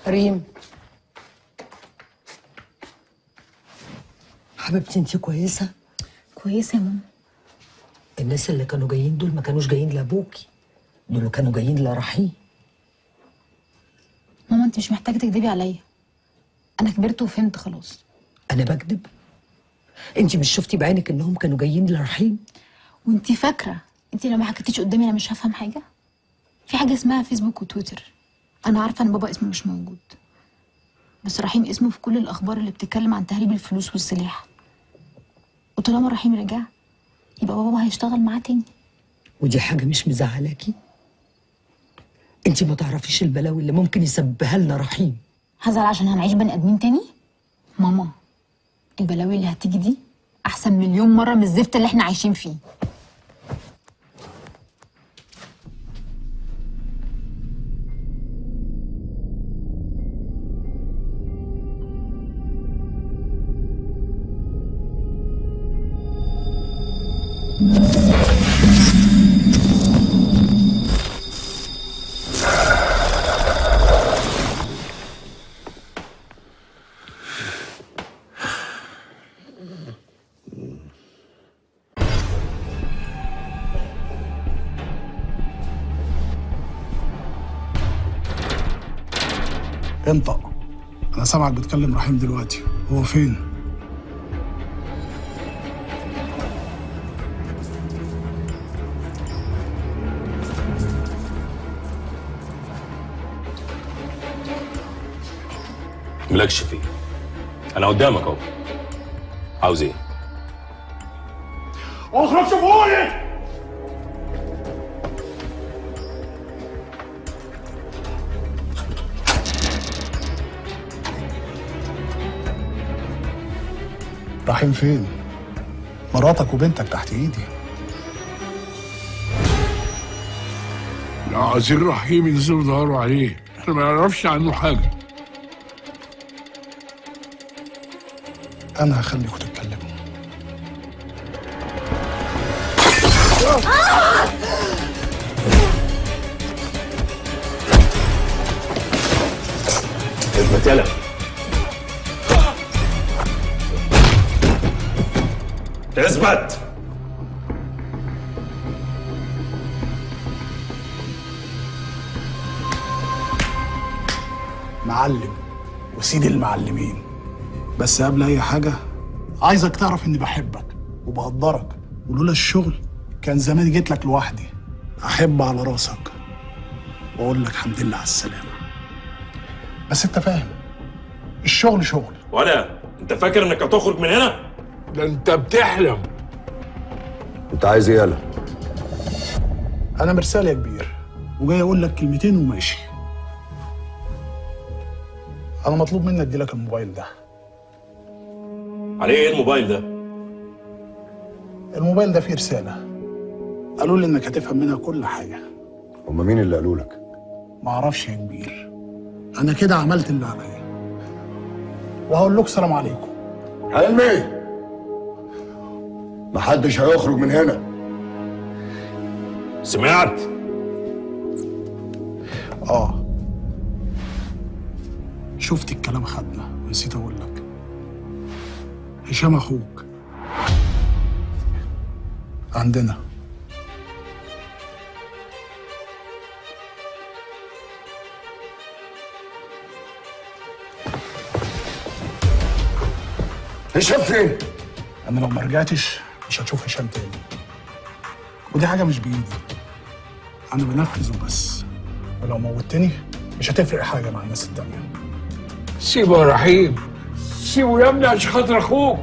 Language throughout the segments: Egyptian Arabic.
ريم حبيبتي انت كويسه كويسه يا ماما الناس اللي كانوا جايين دول ما كانوش جايين لابوكي دول كانوا جايين لرحيم ماما انت مش محتاجه تكدبي عليا انا كبرت وفهمت خلاص انا بكذب انت مش شفتي بعينك انهم كانوا جايين لرحيم وانت فاكره انت لو ما حكيتيش قدامي انا مش هفهم حاجه في حاجه اسمها فيسبوك وتويتر انا عارفه ان بابا اسمه مش موجود بس رحيم اسمه في كل الاخبار اللي بتتكلم عن تهريب الفلوس والسلاح وطالما رحيم رجع يبقى بابا هيشتغل معاه تاني ودي حاجه مش مزعلاكي انت ما تعرفيش البلاوي اللي ممكن يسببها لنا رحيم هزعل عشان هنعيش بني ادمين تاني ماما البلاوي اللي هتيجي دي احسن مليون مره من الزفت اللي احنا عايشين فيه انطق انا سامعك بتكلم رحيم دلوقتي هو فين مالكش فيه انا قدامك اهو عاوز ايه اخرج شوفوني رحيم فين مراتك وبنتك تحت ايدي لا عايزين رحيم ينزلوا يدوروا عليه احنا ما نعرفش عنه حاجه انا هخليكوا تتكلموا اثبت يلا اثبت معلم وسيد المعلمين بس قبل اي حاجه عايزك تعرف اني بحبك وبقدرك ولولا الشغل كان زماني جيت لك لوحدي احب على راسك واقول لك الحمد لله على السلامه بس انت فاهم الشغل شغل وانا انت فاكر انك هتخرج من هنا ده انت بتحلم انت عايز ايه يالا انا مرسال يا كبير وجاي اقول لك كلمتين وماشي انا مطلوب مني ادي لك الموبايل ده عليه ايه الموبايل ده الموبايل ده فيه رساله قالوا لي انك هتفهم منها كل حاجه هما مين اللي قالوا لك ما اعرفش يا كبير انا كده عملت اللي عليا وهقول لكم سلام عليكم علمي محدش هيخرج من هنا سمعت اه شفت الكلام خدنا نسيت اقول لك هشام اخوك عندنا هشام فين انا لو ما رجعتش مش هتشوف هشام تاني ودي حاجه مش بايدي انا بنفذ وبس ولو موتني مش هتفرق حاجه مع الناس التانيه سيبه يا رحيم سيبه يا ابني عشان خاطر اخوك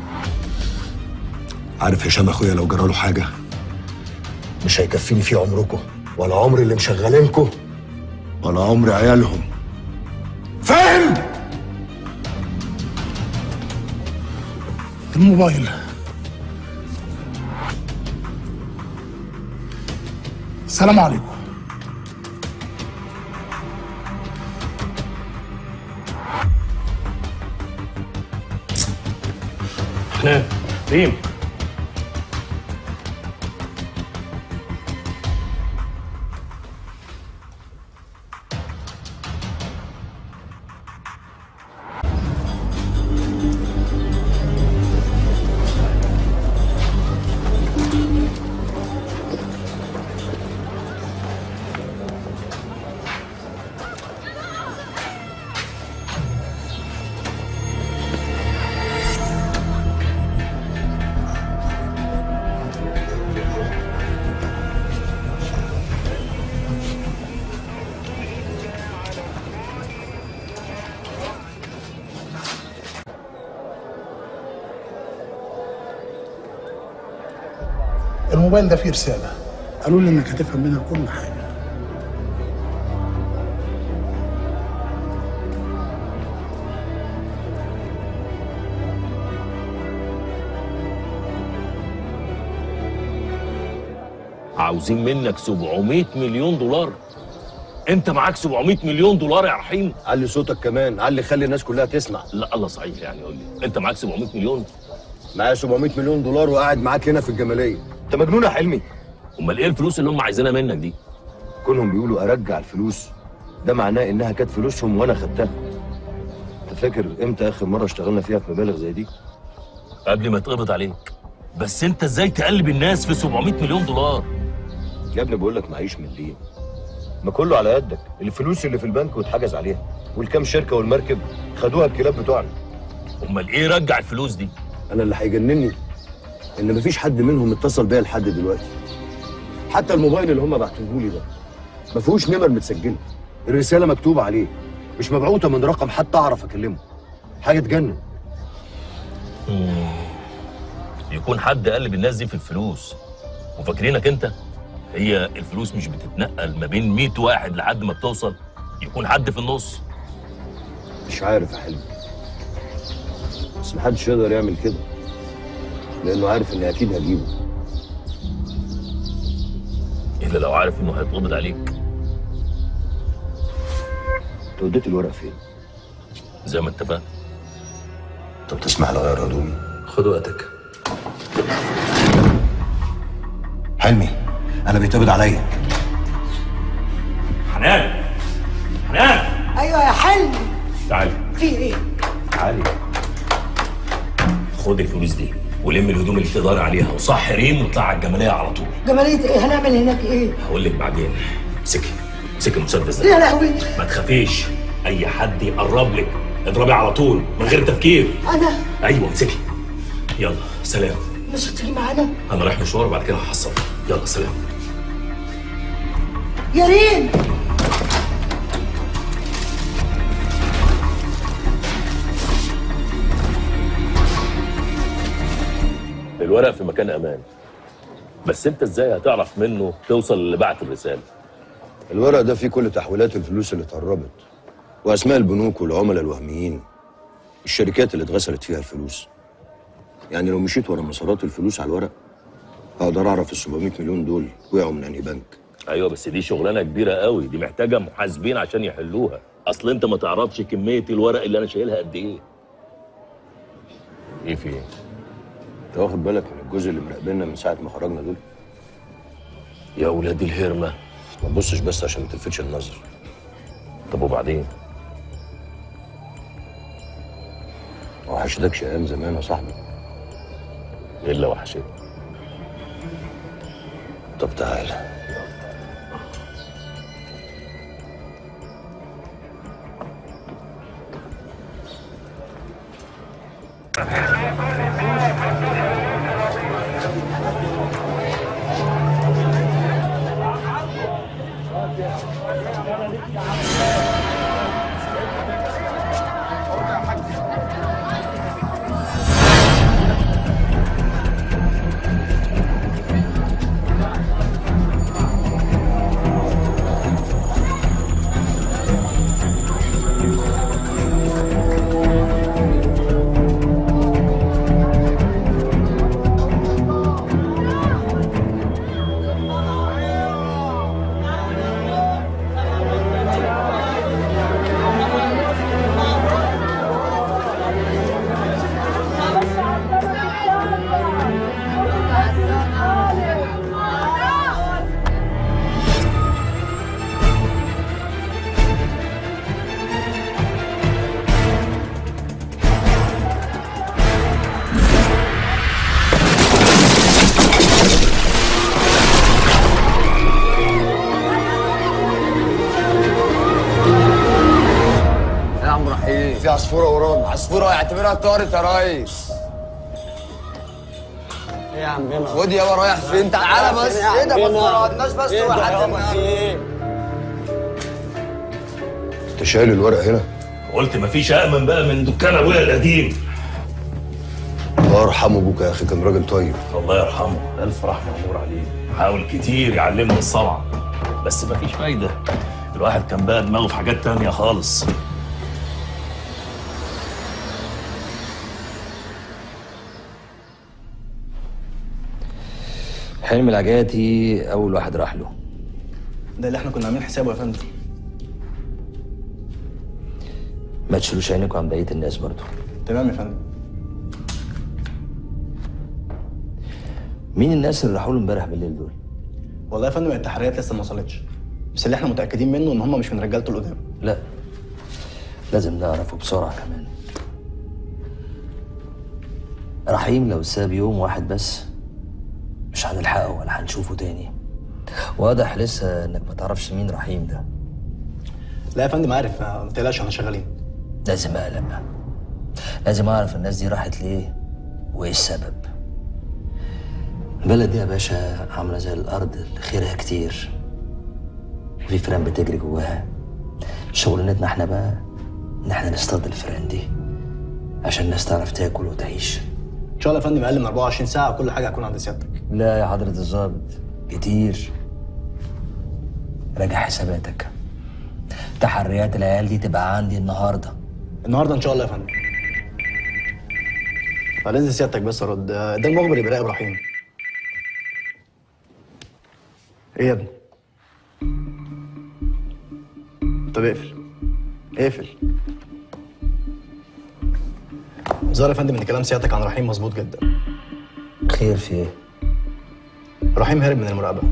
عارف هشام اخويا لو جراله حاجه مش هيكفيني فيه عمركم ولا عمر اللي مشغلينكم ولا عمر عيالهم فاهم الموبايل السلام عليكم حنان ريم الموبايل ده فيه رساله قالوا لي انك هتفهم منها كل حاجه عاوزين منك 700 مليون دولار انت معاك 700 مليون دولار يا رحيم علي صوتك كمان علي خلي الناس كلها تسمع لا الله صحيح يعني قول لي انت معاك 700 مليون معايا 700 مليون دولار وقاعد معاك هنا في الجماليه انت مجنون يا حلمي امال ايه الفلوس اللي هم عايزينها منك دي كونهم بيقولوا ارجع الفلوس ده معناه انها كانت فلوسهم وانا خدتها انت فاكر امتى اخر مره اشتغلنا فيها في مبالغ زي دي قبل ما تقبض عليك بس انت ازاي تقلب الناس في 700 مليون دولار يا ابني بقول لك معيش مليين ما كله على قدك الفلوس اللي في البنك واتحجز عليها والكام شركه والمركب خدوها الكلاب بتوعنا امال ايه رجع الفلوس دي انا اللي هيجنني ان مفيش حد منهم اتصل بيا لحد دلوقتي حتى الموبايل اللي هم بعتوه لي ده ما فيهوش نمر متسجله الرساله مكتوبه عليه مش مبعوثه من رقم حتى اعرف اكلمه حاجه تجنن يكون حد قلب الناس دي في الفلوس وفاكرينك انت هي الفلوس مش بتتنقل ما بين 100 واحد لحد ما بتوصل يكون حد في النص مش عارف يا حلمي بس محدش يقدر يعمل كده لانه عارف اني اكيد هجيبه الا لو عارف انه هيتقبض عليك انت وديت الورق فين؟ زي ما اتفقنا طب تسمح لي اغير هدومي خد وقتك حلمي انا بيتقبض عليا حنان حنان ايوه يا حلمي تعالي في ايه تعالي خد الفلوس دي ولم الهدوم اللي تقدر عليها وصح ريم واطلع على الجماليه على طول جمالية ايه هنعمل هناك ايه هقول لك بعدين امسكي امسكي المسدس يا ده لهوي ما تخافيش اي حد يقرب لك اضربي على طول من غير تفكير انا ايوه امسكي يلا سلام مش هتيجي معانا انا رايح مشوار وبعد كده هحصل يلا سلام يا ريم الورق في مكان امان بس انت ازاي هتعرف منه توصل اللي بعت الرساله الورق ده فيه كل تحويلات الفلوس اللي اتهربت واسماء البنوك والعملاء الوهميين الشركات اللي اتغسلت فيها الفلوس يعني لو مشيت ورا مسارات الفلوس على الورق هقدر اعرف ال 700 مليون دول وقعوا من انهي بنك ايوه بس دي شغلانه كبيره قوي دي محتاجه محاسبين عشان يحلوها اصل انت ما تعرفش كميه الورق اللي انا شايلها قد ايه ايه في ايه انت واخد بالك من الجزء اللي مراقبنا من ساعه ما خرجنا دول يا ولاد الهرمه ما تبصش بس عشان ما تلفتش النظر طب وبعدين ما وحشتكش ايام زمان يا صاحبي الا وحشتني طب تعالى يا عم رحيم في عصفوره ورانا عصفورة يعتبرها طارت يا ريس ايه يا عمنا خد يابا رايح فين تعالى بس ايه ده ما تفرقناش بس واحد انت شايل الورق هنا قلت مفيش امن بقى من دكان ابويا القديم اه الله يرحمه ابوك يا اخي كان راجل طيب الله يرحمه الف رحمه ونور عليه حاول كتير يعلمني الصنعه بس مفيش فايده الواحد كان بقى دماغه في حاجات تانية خالص حلم العجاتي اول واحد راح له ده اللي احنا كنا عاملين حسابه يا فندم ما تشيلوش عينكم عن بقيه الناس برضو تمام يا فندم مين الناس اللي راحوا له امبارح بالليل دول والله يا فندم التحريات لسه ما وصلتش بس اللي احنا متاكدين منه ان هم مش من رجالته القدام لا لازم نعرفه بسرعه كمان رحيم لو ساب يوم واحد بس مش هنلحقه ولا هنشوفه تاني واضح لسه انك ما تعرفش مين رحيم ده لا يا فندم عارف ما تقلقش احنا شغالين لازم اقلق لازم اعرف الناس دي راحت ليه وايه السبب البلد دي يا باشا عامله زي الارض اللي خيرها كتير وفي فران بتجري جواها شغلانتنا احنا بقى ان احنا نصطاد الفران دي عشان الناس تعرف تاكل وتعيش ان شاء الله يا فندم اقل من 24 ساعه كل حاجه هتكون عند سيادتك لا يا حضرة الظابط كتير راجع حساباتك تحريات العيال دي تبقى عندي النهارده النهارده ان شاء الله يا فندم فلازم سيادتك بس ارد ده المخبر يبقى راقب رحيم ايه يا ابني طب اقفل اقفل ظاهر يا فندم ان كلام سيادتك عن رحيم مظبوط جدا خير في ايه رحيم هرب من المراقبه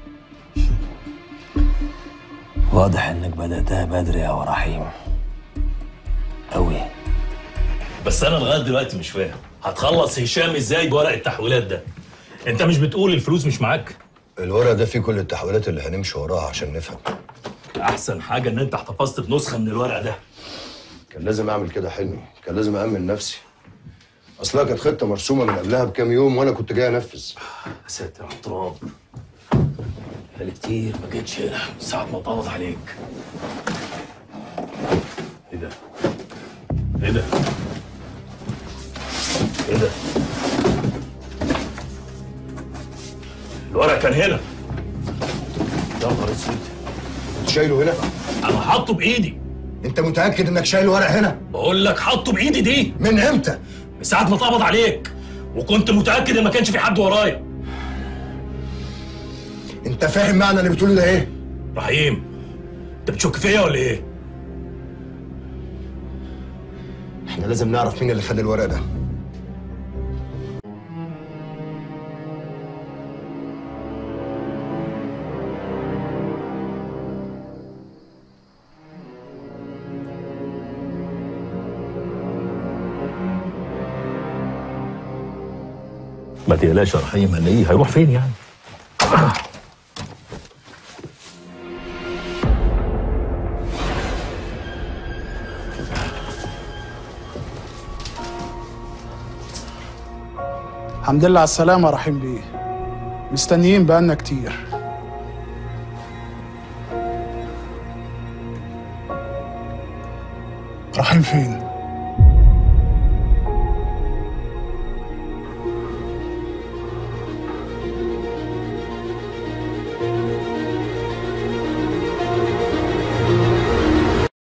واضح انك بدأتها بدري يا رحيم أوي بس انا لغايه دلوقتي مش فاهم هتخلص هشام ازاي بورق التحويلات ده انت مش بتقول الفلوس مش معاك الورق ده فيه كل التحويلات اللي هنمشي وراها عشان نفهم احسن حاجه ان انت احتفظت بنسخه من الورق ده كان لازم اعمل كده حلمي كان لازم امن نفسي اصلها كانت خطه مرسومه من قبلها بكام يوم وانا كنت جاي انفذ يا ساتر على التراب بقالي كتير ما جيتش هنا من ساعه ما اتقبض عليك ايه ده؟ ايه ده؟ ايه ده؟ الورق كان هنا يا نهار اسود كنت شايله هنا انا حاطه بايدي انت متاكد انك شايل ورق هنا بقول لك حاطه بايدي دي من امتى من ساعه ما اتقبض عليك وكنت متاكد ان ما كانش في حد ورايا انت فاهم معنى اللي بتقوله ده ايه رحيم انت بتشك فيا ولا ايه؟ احنا لازم نعرف مين اللي خد الورق ده ما تقلقش يا رحيم هنلاقيه هيروح فين يعني؟ الحمد لله على السلامة يا رحيم بيه مستنيين بقالنا كتير رحيم فين؟